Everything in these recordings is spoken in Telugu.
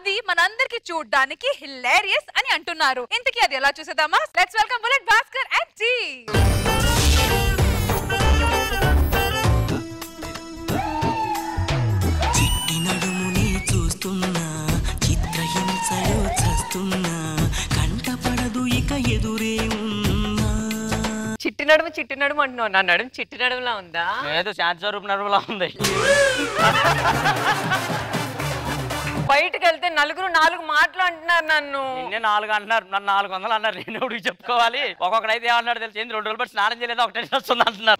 అది మనందరికి చూడ్డానికి హిలేరియస్ అని అంటున్నారు ఇంతకీ అది ఎలా చూసేద్దామా let's welcome bullet Bhaskar and టీ చిట్టి నడుముని చూస్తున్నా చిత్రహింసలో చస్తున్నా కంటపడదు ఇక ఎదురే ఉన్నా చిట్టి నడుము చిట్టి నడుము అంటున్నావు నా నడుము చిట్టి నడుములా ఉందా ఏదో శాంతి స్వరూప్ నరువులా ఉంది బయటకు వెళ్తే నలుగురు నాలుగు మాటలు అంటున్నారు నన్ను నిన్నే నాలుగు అంటున్నారు నన్ను నాలుగు వందలు అన్నారు నేను ఎవరికి చెప్పుకోవాలి ఒక్కొక్కడైతే ఏమన్నాడు తెలిసి ఏంది రెండు రోజులు బట్టి స్నానం చేయలేదు ఒకటే వస్తుంది అంటున్నారు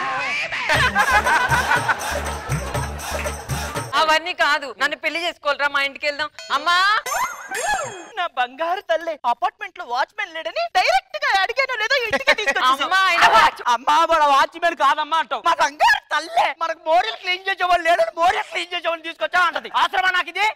అవన్నీ కాదు నన్ను పెళ్లి చేసుకోవాలరా మా ఇంటికి వెళ్దాం అమ్మా నా బంగారు తల్లి అపార్ట్మెంట్ లో వాచ్మెన్ లేడని డైరెక్ట్ గా అడిగాను లేదో ఇంటికి తీసుకొచ్చేసావు. అమ్మా ఆయన watch- అమ్మా మన వాచ్మెన్ కాదమ్మా అంటావు మా బంగారు తల్లే మనకు మోరీలు క్లీన్ చేసేవాళ్ళు లేడని మోరీలు క్లీన్ చేసేవాళ్ళు తీసుకొచ్చా అంటది అవసరమా నాకు ఇది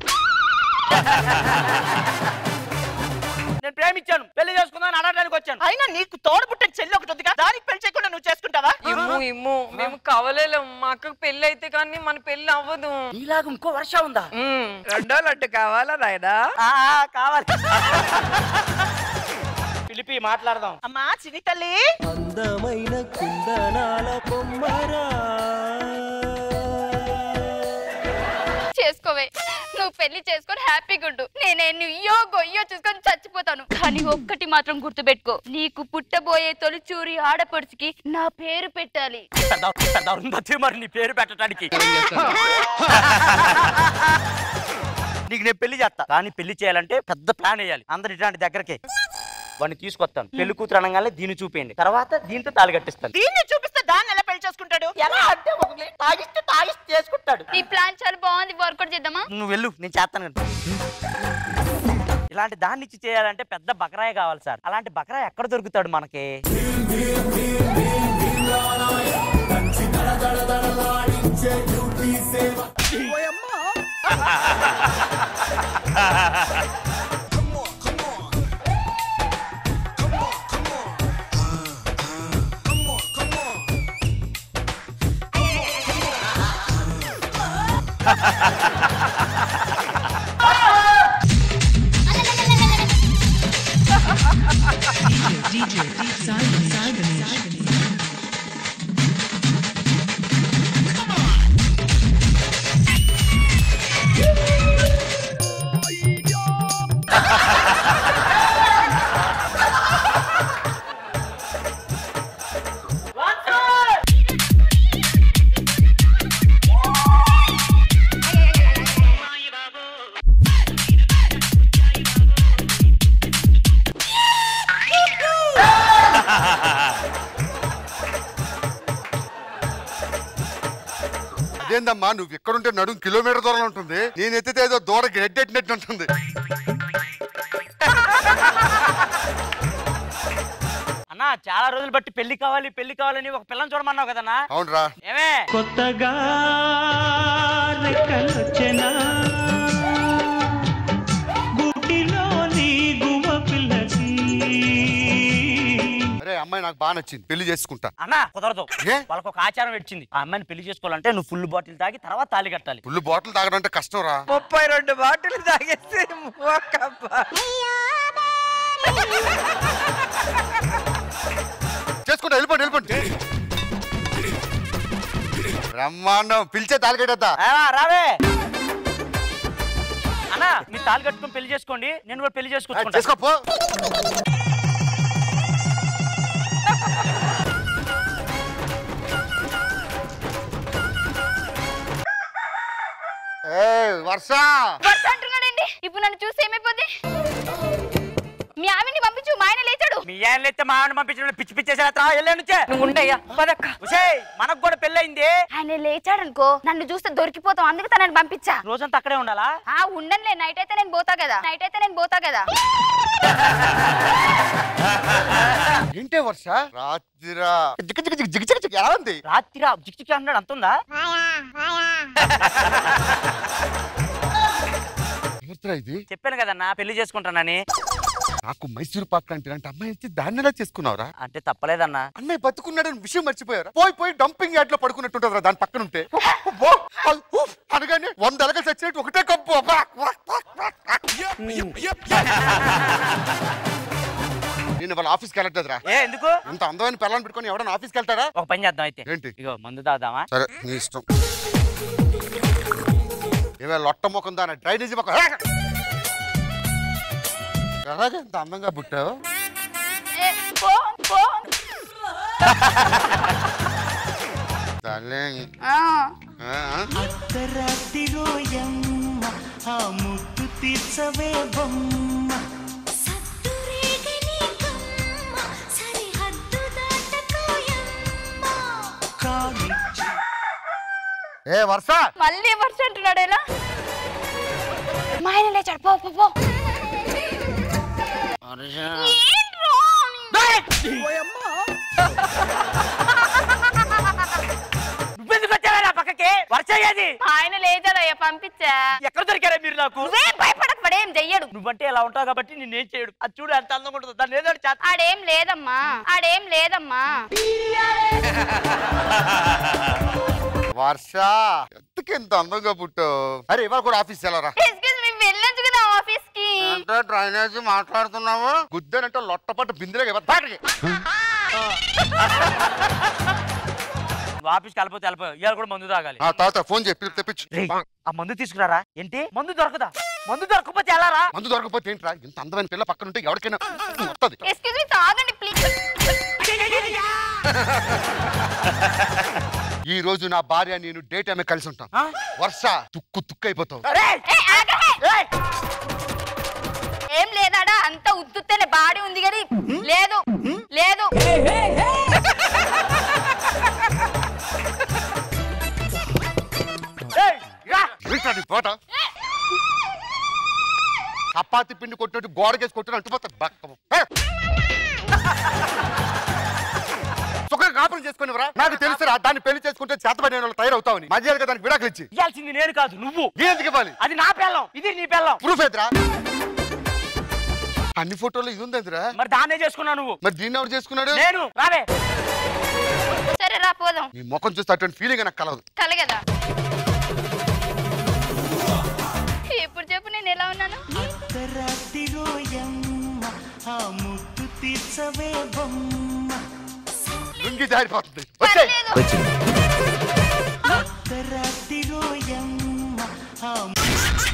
నేను ప్రేమించాను పెళ్లి చేసుకుందాం అడగడానికి వచ్చాను అయినా నీకు తోడబుట్టిన చెల్లి ఒకటి ఉందిగా దానికి పెళ్లి చేయకుండా నువ్వు చేసుకుంటావా ఇమ్ము ఇమ్ము మేము కవలేలేం మా అక్కకు పెళ్లి అయితే కానీ మన పెళ్లి అవ్వదు ఇలాగ ఇంకో వర్ష ఉందా ఉమ్. రెండో లడ్డు కావాలా నాయనా ఆ, కావాలి పిలిపి మాట్లాడదాం అమ్మా చిన్ని తల్లి అందమైన కుందనాల కొమ్మరా చేసుకోవే నువ్వు పెళ్లి చేసుకొని హ్యాపీగా ఉండు నేనే నుయ్యో గొయ్యో చూసుకొని చచ్చిపోతాను కానీ ఒక్కటి మాత్రం గుర్తుపెట్టుకో నీకు పుట్టబోయే తొలిచూరి ఆడపడుచుకి నా పేరు పెట్టాలి పెద్ద పెద్ద అరుంధతి మరి నీ పేరు పెట్టడానికి నీకు నేను పెళ్లి చేస్తా కానీ పెళ్లి చేయాలంటే పెద్ద ప్లాన్ వేయాలి అందరు ఇట్లాంటి దగ్గరకే వాడిని తీసుకొస్తాను పెళ్లి కూతురు అనగానే దీన్ని చూపేయండి తర్వాత దీంతో తాళి కట్టిస్తాను దీన్ని చూపిస్తే దాన్ని ఎలా పెళ్లి చేసుకుంటాడు ఎలా అంటే ఒకటి తాగిస్తే తాగిస్తే చేసుకుంటాడు ఈ ప్లాన్ చాలా బాగుంది వర్కౌట్ చేద్దామా నువ్వు వెళ్ళు నేను చేస్తాను కదా ఇలాంటి దాన్ని ఇచ్చి చేయాలంటే పెద్ద బకరాయి కావాలి సార్ అలాంటి బకరాయి ఎక్కడ దొరుకుతాడు మనకి అదేందమ్మా నువ్వు ఎక్కడుంటే నడుం కిలోమీటర్ దూరం ఉంటుంది నేను ఎత్తితే ఏదో దూడకి ఎడ్డెట్టినట్టు ఉంటుంది అన్నా చాలా రోజులు బట్టి పెళ్లి కావాలి పెళ్లి కావాలని ఒక పిల్లని చూడమన్నావు కదన్నా అవునరా ఏమే కొత్తగా రెక్కలొచ్చెనా గుటిలోని గువ్వ పిల్లకి అరే అమ్మాయి నాకు బాగా నచ్చింది పెళ్లి చేసుకుంటా అన్నా కుదరదు ఏ? వాళ్ళకి ఒక ఆచారం వచ్చింది ఆ అమ్మాయిని పెళ్లి చేసుకోవాలంటే నువ్వు ఫుల్ బాటిల్ తాగి తర్వాత తాళి కట్టాలి ఫుల్ బాటిల్ తాగడం అంటే కష్టం రా ముప్పై రెండు బాటిల్ తాగేసి మోకబ్బా. చేసుకుంటా వెళ్ళిపోండి వెళ్ళిపోండి బ్రహ్మాండం పిలిచే తాలికట్టేద్దా ఆ, రావే అన్నా మీ తాళి కట్టుకుని పెళ్లి చేసుకోండి నేను కూడా పెళ్లి చేసుకుంటా చేసుకోపో ఏ వర్ష వర్ష అంటున్నాడండి ఇప్పుడు నన్ను చూసి ఏమైపోద్ది మీ ఆవిడ్ని పంపించు మా ఆయన లేచాడు మీ ఆయన అయితే మా ఆవిడ పంపించడం పిచ్చి పిచ్చేసారా వెళ్ళే నుంచే నువ్వు ఉండయ్యా పదక్క ఉసేయ్, మనకు కూడా పెళ్ళయింది ఆయన లేచాడు అనుకో నన్ను చూస్తే దొరికిపోతాం అందుకు తనని పంపించా రోజంతా అక్కడే ఉండాలా ఆ ఉండనులే నైట్ అయితే నేను పోతా కదా నైట్ అయితే నేను పోతా కదా ఏంటే వర్ష రాత్రిరా జిక్ జిక్ జిక్ జిక్ జిక్ జిక్ ఎలా ఉంది రాత్రి జిక్ జిక్ అన్నాడు అంతుందా ఎవరిదిరా ఇది చెప్పాను కదన్నా పెళ్లి చేసుకుంటానని నాకు మైసూరు పాక్ అంటే అంటే అమ్మాయి ఇచ్చి దాన్ని ఎలా చేసుకున్నావురా అంటే తప్పలేదన్నా అన్నయ్య బతుకున్నాడని విషయం మర్చిపోయారా పోయి పోయి డంపింగ్ యార్డ్ లో పడుకున్నట్టుంటదిరా దాని పక్కన ఉంటే ఓ, అది, ఉఫ్, అనగానే వంద ఎలకలు చచ్చినట్టు ఒకటే కప్పు అబ్బా. నేను వాళ్ళ ఆఫీస్కి వెళ్ళట్లేదురా ఏ ఎందుకు ఇంత అందమైన పిల్లల్ని పెట్టుకొని ఎవడన్నా ఆఫీస్కి వెళ్తాడా ఒక పని చేద్దాం అయితే ఏంటి? ఇగో మందు తాగుదామా సరే నీ ఇష్టం ఏమే లొట్ట ముఖం దాని డ్రైనేజీ ముఖం ఎలాగే ఇంత అందంగా పుట్టావు ఏ, పో పో Darling. ఆ, ఆ, ఆ. అర్ధరాత్రిరోయమ్మ ఆ ముద్దు తీర్చవే బొమ్మ కానిచ్చి ఏ వర్ష మళ్ళీ వర్షం అంటున్నాడు ఎలా మా ఆయన లేచాడు పో పో పో ఏంట్రో? నువ్వెందుకు వచ్చావా నా పక్కకి వర్ష అయ్యేది మా ఆయన లేచాడు అయ్యా పంపించా ఎక్కడ దొరికారా మీరు నాకు నువ్వేం భయపడక పడేం చెయ్యడు నువ్వంటే ఎలా ఉంటావు కాబట్టి నేనేం చేయడు అది చూడు ఎంత అందంగా ఉంటుందో దాన్ని ఏదో ఒకటి చేస్తా ఆడేం లేదమ్మా ఆడేం లేదమ్మా వర్ష ఎందుకు ఇంత అందంగా పుట్టావు అరే ఇవాళ కూడా ఆఫీస్ వెళ్ళరా ఎక్స్క్యూజ్ మీ వెళ్ళొచ్చు కదా ఆఫీస్ కి అంటే డ్రైనేజ్ మాట్లాడుతున్నావు గుద్దనంటే లొట్టపట్టు బిందులే బయటకి నువ్వు ఆఫీస్కి వెళ్ళిపోతే వెళ్ళిపోయావు ఇవాళ కూడా మందు తాగాలి ఆ తాత ఫోన్ చెప్పి తెప్పించు రేయ్, ఆ మందు తీసుకురారా ఏంటి మందు దొరకదా మందు దొరకకపోతే ఎలారా మందు దొరకపోతే ఏంట్రా ఇంత అందమైన పిల్ల పక్కన ఉంటే ఎవరికైనా వస్తుంది ఎక్స్క్యూజ్ మీ తాగండి ప్లీజ్ ఈ రోజు నా భార్య నేను డే టైం కలిసి ఉంటాం ఆ? వర్ష తుక్కు తుక్కు అయిపోతావు రేయ్, ఏ, ఆగహే. రేయ్, ఏం లేదాడా అంత ఉత్తుత్తేనే బాడీ ఉంది కానీ లేదు లేదు రేయ్, రా. ఏంట్రా నీ తోట చపాతి పిండి కొట్టినట్టు గోడకేసి కొట్టిన అంటుపోతుంది బక్కము ఏ! సుఖంగా కాపురం చేసుకునివరా నాకు తెలుసురా దాన్ని పెళ్లి చేసుకుంటే చేతపడి వాళ్ళు తయారవుతావని మధ్యాహ్నం దానికి విడాకులు ఇచ్చి ఇయ్యాల్సింది నేను కాదు నువ్వు ఎందుకు ఇవ్వాలి అది నా పెళ్ళం ఇది నీ పెళ్ళం ప్రూఫ్ ఎదురా అన్ని ఫోటోలు ఇది ఉంది ఎదురా మరి దాన్నే చేసుకున్నావు నువ్వు మరి దీన్ని ఎవరు చేసుకున్నాడు నేను రావే సరే రా పోదాం నీ ముఖం చూస్తే అటువంటి ఫీలింగ్ నాకు కలదు కలగదా ఇప్పుడు చెప్పు నేను ఎలా ఉన్నాను అర్ధరాత్రిరోయమ్మ ఆ ముద్దు తీర్చవే బొమ్మ లుంగి జారిపోతుంది వచ్చే పర్లేదు అర్ధరాత్రిరోయమ్మ ఆ